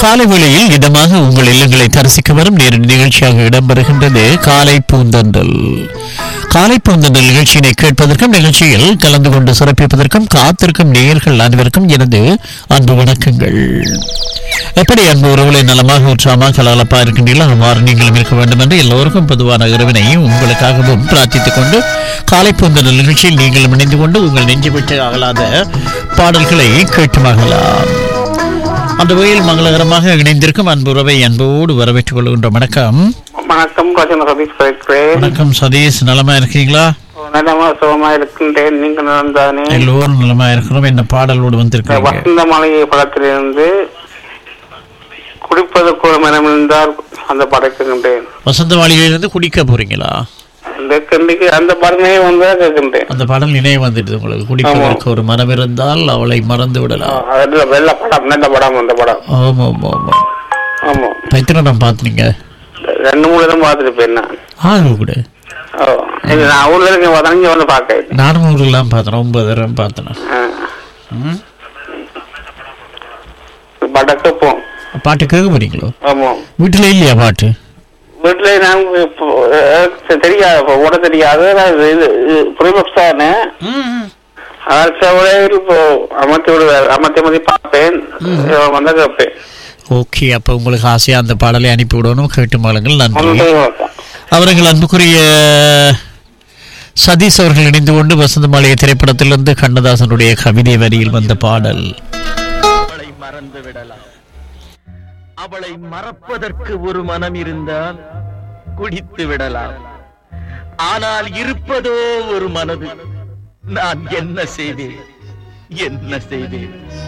காலை வேளையில் இதமாக உங்கள் இல்லங்களை தரிசிக்க வரும் நேரடி நிகழ்ச்சியாக இடம்பெறுகின்றது காலை பூந்தன்றல் காலை பூந்தன்றல் நிகழ்ச்சியினை கேட்பதற்கும் நிகழ்ச்சியில் கலந்து கொண்டு சிறப்பிப்பதற்கும் காத்திருக்கும் நேயர்கள் அனைவருக்கும் எனது அன்பு வணக்கங்கள் எப்படி அன்பு உறவுகளை நலமாக உற்சாகமாக கலகலப்பா இருக்கின்றீர்கள் அவ்வாறு நீங்களும் இருக்க வேண்டும் என்று எல்லோருக்கும் பொதுவான இறைவனை உங்களுக்காகவும் பிரார்த்தித்துக் கொண்டு காலை பூந்தன்றல் நிகழ்ச்சியில் நீங்களும் இணைந்து கொண்டு உங்கள் நெஞ்சு விட்டு அகலாத பாடல்களை கேட்டு மகிழலாம் அந்த வகையில் மங்களகரமாக இணைந்திருக்கும் அன்பு உறவை அன்போடு வரவேற்றுக் கொள்கின்ற வணக்கம் வணக்கம் கோச்சன் சதீஷ் பேசுகிறேன் வணக்கம் சதீஷ் நலமா இருக்கீங்களா நலமா சுகமா இருக்கின்றேன் நீங்க நலந்தானே எல்லோரும் நலமா இருக்கிறோம் என்ன பாடலோடு வந்திருக்கீங்க வசந்த மலையை படத்திலிருந்து குடிப்பதற்கு ஒரு மனம் இருந்தால் அந்த படைக்கின்றேன் வசந்த மாளிகையிலிருந்து குடிக்க போறீங்களா இந்த கண்டிக்கு அந்த படமே வந்து கேட்கின்றேன் அந்த பாடல் நினைவு வந்துடுது உங்களுக்கு குடிப்பதற்கு ஒரு மனம் இருந்தால் அவளை மறந்து விடலாம் அதுல வெள்ள படம் நல்ல படம் அந்த படம் ஆமா ஆமா ஆமா ஆமா பைத்திரம் பார்த்தீங்க ரெண்டு மூணு தான் பார்த்துருப்பேன் நான் ஆக கூட ஓ இது நான் ஊர்ல இருக்க பதினஞ்சு வந்து பார்க்க நானும் ஊரெல்லாம் பார்த்தேன் ஒன்பது தடவை பார்த்தேன் ம்? படம் கேட்போம் பாட்டு கேட்க போறீங்களோ ஆமா வீட்டுல இல்லையா பாட்டு வீட்டுல நான் இப்போ, அஹ், தெரியாது இப்போ ஓட தெரியாது நான் இது ப்ரீபக்ஸ் தானே அதான் இப்போ அமர்த்தி விடுவார் அமர்த்தி அமர்த்தி பார்ப்பேன் வந்தா கேட்பேன் ஓகே அப்ப உங்களுக்கு ஆசையா அந்த பாடலை அனுப்பி விடணும் கேட்டு மாளுங்கள் நன்றி ஒன்றும் வணக்கம் அவர்கள் அன்புக்குரிய சதீஷ் அவர்கள் இணைந்து கொண்டு வசந்த மாளிகை திரைப்படத்திலிருந்து கண்ணதாசனுடைய கவிதை வரியில் வந்த பாடல் அவளை மறந்து விடலாம் அவளை மறப்பதற்கு ஒரு மனம் இருந்தால் குடித்து விடலாம் ஆனால் இருப்பதோ ஒரு மனது நான் என்ன செய்தேன் என்ன செய்தேன்